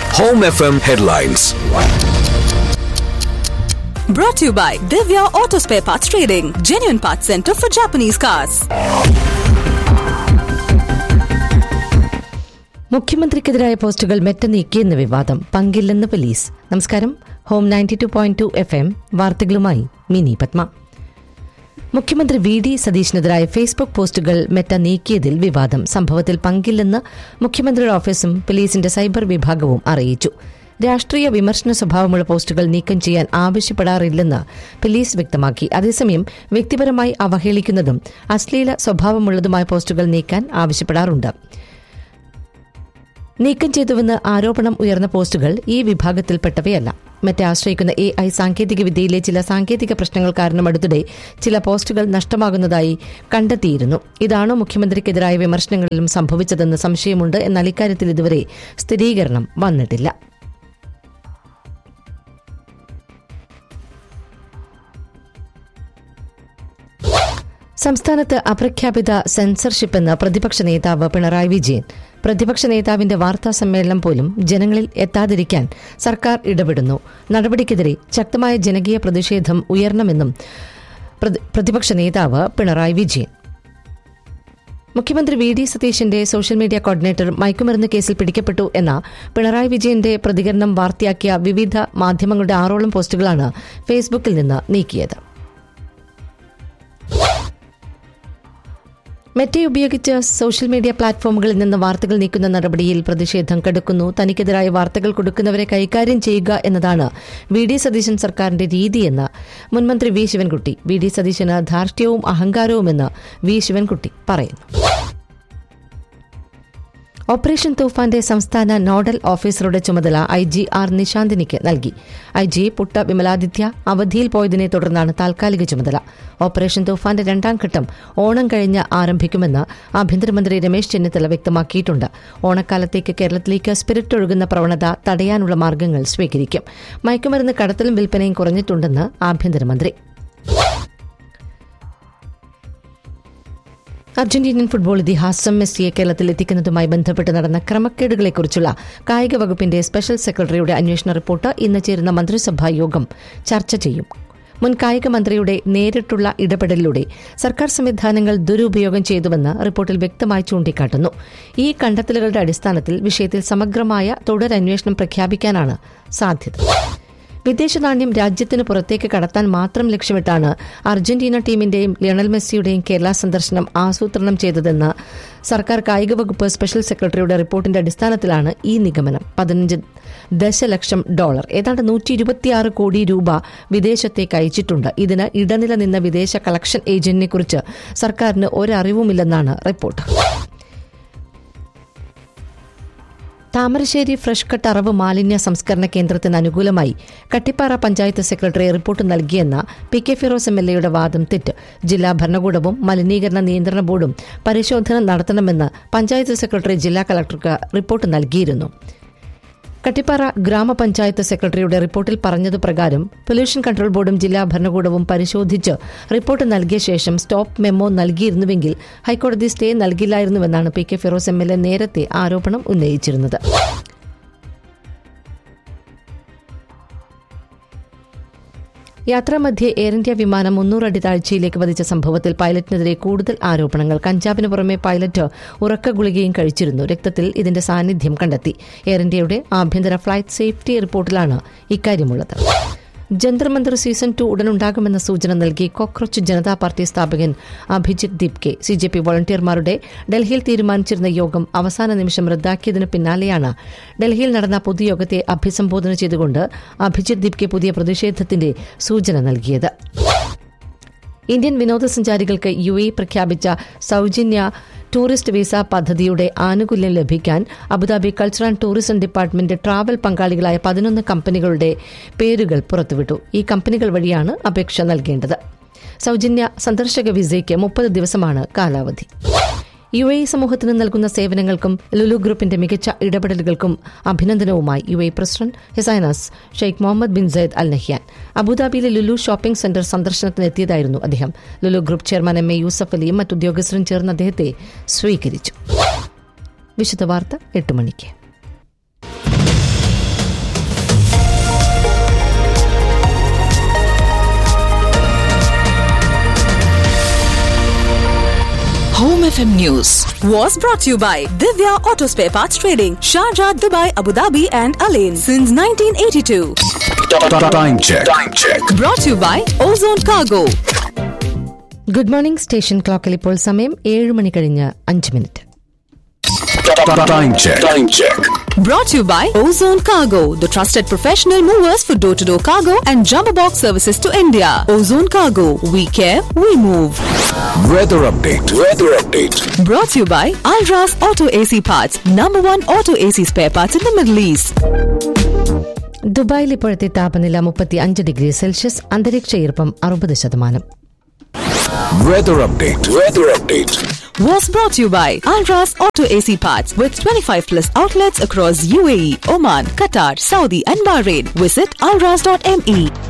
Home FM headlines. Brought to you by Divya Auto Spare Parts Trading, genuine parts center for Japanese cars. മുഖ്യമന്ത്രിക്കെതിരായ പോസ്റ്റുകൾ Meta നീക്കിയെന്ന് വിവാദം പങ്കില്ലെന്ന് police നമസ്കാരം home ninety two point two F M വാർത്തകളുമായി മിനി പത്മ മുഖ്യമന്ത്രി V D സതീഷിനെതിരായ Facebook പോസ്റ്റുകൾ Meta നീക്കിയതിൽ വിവാദം സംഭവത്തിൽ പങ്കില്ലെന്ന് മുഖ്യമന്ത്രിയുടെ ഓഫീസും പോലീസിന്റെ സൈബർ വിഭാഗവും അറിയിച്ചു രാഷ്ട്രീയ വിമർശന സ്വഭാവമുള്ള പോസ്റ്റുകൾ നീക്കം ചെയ്യാൻ ആവശ്യപ്പെടാറില്ലെന്ന് പോലീസ് വ്യക്തമാക്കി അതേസമയം വ്യക്തിപരമായി അവഹേളിക്കുന്നതും അശ്ലീല സ്വഭാവമുള്ളതുമായ പോസ്റ്റുകൾ നീക്കാൻ ആവശ്യപ്പെടാറുണ്ട് നീക്കം ചെയ്തുവെന്ന് ആരോപണം ഉയർന്ന പോസ്റ്റുകൾ ഈ വിഭാഗത്തിൽപ്പെട്ടവയല്ല മറ്റേ ആശ്രയിക്കുന്ന എ ഐ സാങ്കേതിക വിദ്യയിലെ ചില സാങ്കേതിക പ്രശ്നങ്ങൾ കാരണം അടുത്തിടെ ചില പോസ്റ്റുകൾ നഷ്ടമാകുന്നതായി കണ്ടെത്തിയിരുന്നു ഇതാണോ മുഖ്യമന്ത്രിക്കെതിരായ വിമർശനങ്ങളിലും സംഭവിച്ചതെന്ന് സംശയമുണ്ട് എന്നാൽ ഇക്കാര്യത്തിൽ ഇതുവരെ സ്ഥിരീകരണം വന്നിട്ടില്ല സംസ്ഥാനത്ത് അപ്രഖ്യാപിത സെൻസർഷിപ്പ് എന്ന പ്രതിപക്ഷ നേതാവ് പിണറായി വിജയൻ പ്രതിപക്ഷ നേതാവിന്റെ വാർത്താ സമ്മേളനം പോലും ജനങ്ങളിൽ എത്താതിരിക്കാൻ സർക്കാർ ഇടപെടുന്നു നടപടിക്കെതിരെ ശക്തമായ ജനകീയ പ്രതിഷേധം ഉയരണമെന്നും പ്രതി- പ്രതിപക്ഷ നേതാവ് പിണറായി വിജയൻ മുഖ്യമന്ത്രി വി ഡി സതീശിന്റെ സോഷ്യൽ മീഡിയ കോർഡിനേറ്റർ മയക്കുമരുന്ന് കേസിൽ പിടിക്കപ്പെട്ടു എന്ന പിണറായി വിജയന്റെ പ്രതികരണം വാർത്തയാക്കിയ വിവിധ മാധ്യമങ്ങളുടെ ആറോളം പോസ്റ്റുകളാണ് ഫേസ്ബുക്കിൽ നിന്ന് നീക്കിയത് മെറ്റെ ഉപയോഗിച്ച് സോഷ്യൽ മീഡിയ പ്ലാറ്റ്ഫോമുകളിൽ നിന്ന് വാർത്തകൾ നീക്കുന്ന നടപടിയിൽ പ്രതിഷേധം കടുക്കുന്നു തനിക്കെതിരായ വാർത്തകൾ കൊടുക്കുന്നവരെ കൈകാര്യം ചെയ്യുക എന്നതാണ് വി ഡി സതീശൻ സർക്കാരിന്റെ രീതിയെന്ന് മുൻമന്ത്രി വി ശിവൻകുട്ടി വി ഡി സതീശന് ധാർഷ്ട്യവും അഹങ്കാരവുമെന്ന് വി ശിവൻകുട്ടി പറയുന്നു ഓപ്പറേഷൻ തൂഫാന്റെ സംസ്ഥാന നോഡൽ ഓഫീസറുടെ ചുമതല ഐ ജി ആർ നിശാന്തിനിക്ക് നൽകി ഐ ജി പുട്ട വിമലാദിത്യ അവധിയിൽ പോയതിനെ തുടർന്നാണ് താൽക്കാലിക ചുമതല ഓപ്പറേഷൻ തൂഫാന്റെ രണ്ടാം ഘട്ടം ഓണം കഴിഞ്ഞ് ആരംഭിക്കുമെന്ന് ആഭ്യന്തരമന്ത്രി രമേശ് ചെന്നിത്തല വ്യക്തമാക്കിയിട്ടുണ്ട് ഓണക്കാലത്തേക്ക് കേരളത്തിലേക്ക് സ്പിരിറ്റ് ഒഴുകുന്ന പ്രവണത തടയാനുള്ള മാർഗങ്ങൾ സ്വീകരിക്കും മയക്കുമരുന്ന് കടത്തലും വിൽപ്പനയും കുറഞ്ഞിട്ടുണ്ടെന്ന് ആഭ്യന്തരമന്ത്രി അർജന്റീനിയൻ ഫുട്ബോൾ ഇതിഹാസം മെസ്സിയെ കേരളത്തിൽ എത്തിക്കുന്നതുമായി ബന്ധപ്പെട്ട് നടന്ന ക്രമക്കേടുകളെക്കുറിച്ചുള്ള കായിക വകുപ്പിന്റെ സ്പെഷ്യൽ സെക്രട്ടറിയുടെ അന്വേഷണ റിപ്പോർട്ട് ഇന്ന് ചേരുന്ന മന്ത്രിസഭാ യോഗം ചർച്ച ചെയ്യും മുൻ കായിക മന്ത്രിയുടെ നേരിട്ടുള്ള ഇടപെടലിലൂടെ സർക്കാർ സംവിധാനങ്ങൾ ദുരുപയോഗം ചെയ്തുവെന്ന് റിപ്പോർട്ടിൽ വ്യക്തമായി ചൂണ്ടിക്കാട്ടുന്നു ഈ കണ്ടെത്തലുകളുടെ അടിസ്ഥാനത്തിൽ വിഷയത്തിൽ സമഗ്രമായ തുടരന്വേഷണം പ്രഖ്യാപിക്കാനാണ് സാധ്യത വിദേശ നാണ്യം രാജ്യത്തിന് പുറത്തേക്ക് കടത്താൻ മാത്രം ലക്ഷ്യമിട്ടാണ് അർജന്റീന ടീമിന്റെയും ലയണൽ മെസ്സിയുടെയും കേരള സന്ദർശനം ആസൂത്രണം ചെയ്തതെന്ന് സർക്കാർ കായിക വകുപ്പ് സ്പെഷ്യൽ സെക്രട്ടറിയുടെ റിപ്പോർട്ടിന്റെ അടിസ്ഥാനത്തിലാണ് ഈ നിഗമനം പതിനഞ്ച് ദശലക്ഷം ഡോളർ ഏതാണ്ട് നൂറ്റി ഇരുപത്തിയാറ് കോടി രൂപ വിദേശത്തേക്ക് അയച്ചിട്ടുണ്ട് ഇതിന് ഇടനില നിന്ന വിദേശ കളക്ഷൻ ഏജന്റിനെക്കുറിച്ച് സർക്കാരിന് ഒരറിവുമില്ലെന്നാണ് റിപ്പോർട്ട് താമരശ്ശേരി ഫ്രഷ് കട്ട് അറവ് മാലിന്യ സംസ്കരണ കേന്ദ്രത്തിന് അനുകൂലമായി കട്ടിപ്പാറ പഞ്ചായത്ത് സെക്രട്ടറി റിപ്പോർട്ട് നൽകിയെന്ന P K Firoz M L എയുടെ വാദം തെറ്റ് ജില്ലാ ഭരണകൂടവും മലിനീകരണ നിയന്ത്രണ ബോർഡും പരിശോധന നടത്തണമെന്ന് പഞ്ചായത്ത് സെക്രട്ടറി ജില്ലാ കളക്ടർക്ക് റിപ്പോർട്ട് നൽകിയിരുന്നു കട്ടിപ്പാറ ഗ്രാമപഞ്ചായത്ത് സെക്രട്ടറിയുടെ റിപ്പോർട്ടിൽ പറഞ്ഞത് പ്രകാരം പൊല്യൂഷൻ കൺട്രോൾ ബോർഡും ജില്ലാ ഭരണകൂടവും പരിശോധിച്ച് റിപ്പോർട്ട് നൽകിയ ശേഷം സ്റ്റോപ്പ് മെമ്മോ നൽകിയിരുന്നുവെങ്കിൽ ഹൈക്കോടതി സ്റ്റേ നൽകില്ലായിരുന്നുവെന്നാണ് P K Firoz M L A നേരത്തെ ആരോപണം ഉന്നയിച്ചിരുന്നത് യാത്രാമധ്യേ എയർ ഇന്ത്യ വിമാനം മുന്നൂറ് അടി താഴ്ചയിലേക്ക് വധിച്ച സംഭവത്തിൽ പൈലറ്റിനെതിരെ കൂടുതൽ ആരോപണങ്ങൾ കഞ്ചാവിന് പുറമെ പൈലറ്റ് ഉറക്ക ഗുളികയും കഴിച്ചിരുന്നു രക്തത്തിൽ ഇതിന്റെ സാന്നിധ്യം കണ്ടെത്തി എയർ ഇന്ത്യയുടെ ആഭ്യന്തര ഫ്ലൈറ്റ് സേഫ്റ്റി റിപ്പോർട്ടിലാണ് ഇക്കാര്യമുള്ളത് ജന്തർ മന്ദർ സീസൺ ടു ഉടനുണ്ടാകുമെന്ന സൂചന നൽകി കോക്രോച്ച് ജനതാ പാർട്ടി സ്ഥാപകൻ Abhijit Dipke C J P വോളണ്ടിയർമാരുടെ ഡൽഹിയിൽ തീരുമാനിച്ചിരുന്ന യോഗം അവസാന നിമിഷം റദ്ദാക്കിയതിനു പിന്നാലെയാണ് ഡൽഹിയിൽ നടന്ന പൊതുയോഗത്തെ അഭിസംബോധന ചെയ്തുകൊണ്ട് അഭിജിത് ദീപ്കെ പുതിയ പ്രതിഷേധത്തിന്റെ സൂചന നൽകിയത് ഇന്ത്യൻ വിനോദസഞ്ചാരികൾക്ക് യു എ പ്രഖ്യാപിച്ച സൌജന്യ ടൂറിസ്റ്റ് വിസ പദ്ധതിയുടെ ആനുകൂല്യം ലഭിക്കാൻ Abu Dhabi culture and tourism department travel പങ്കാളികളായ പതിനൊന്ന് കമ്പനികളുടെ പേരുകൾ പുറത്തുവിട്ടു ഈ കമ്പനികൾ വഴിയാണ് അപേക്ഷ നൽകേണ്ടത് സൌജന്യ സന്ദർശക വിസയ്ക്ക് മുപ്പത് ദിവസമാണ് കാലാവധി യു എ സമൂഹത്തിന് നൽകുന്ന സേവനങ്ങൾക്കും ലുലു ഗ്രൂപ്പിന്റെ മികച്ച ഇടപെടലുകൾക്കും അഭിനന്ദനവുമായി U A president His Highness Sheikh Mohammed bin Zayed Al Nahyan അബുദാബിയിലെ ലുലു ഷോപ്പിംഗ് സെന്റർ സന്ദർശനത്തിനെത്തിയതായിരുന്നു അദ്ദേഹം Lulu group chairman M A Yusuf അലിയും മറ്റുദ്യോഗസ്ഥരും ചേർന്ന് അദ്ദേഹത്തെ സ്വീകരിച്ചു വിശദവാർത്ത എട്ട് മണിക്ക് FM News was brought to you by Divya Auto Spare Parts Trading, Sharjah, Dubai, Abu Dhabi, and Alain since 1982. Time check. Time check. Brought to you by Ozone Cargo. Good morning station ക്ലോക്കിൽ ഇപ്പോൾ സമയം ഏഴ് മണി കഴിഞ്ഞ് അഞ്ച് minute Time check. Time check. Brought to you by Ozone Cargo, the trusted professional movers for door to door cargo and jumbo box services to India. Ozone Cargo, we care, we move. Weather update. Weather update. Brought to you by Alras Auto AC Parts, number one auto AC spare parts in the Middle East. ദുബായിൽ ഇപ്പോഴത്തെ താപനില മുപ്പത്തി അഞ്ച് degree Celsius അന്തരീക്ഷ ഈർപ്പം അറുപത് ശതമാനം Weather update. Weather update. Was brought to you by Alras Auto AC Parts with 25 plus outlets across UAE, Oman, Qatar, Saudi, and Bahrain. Visit alras.me.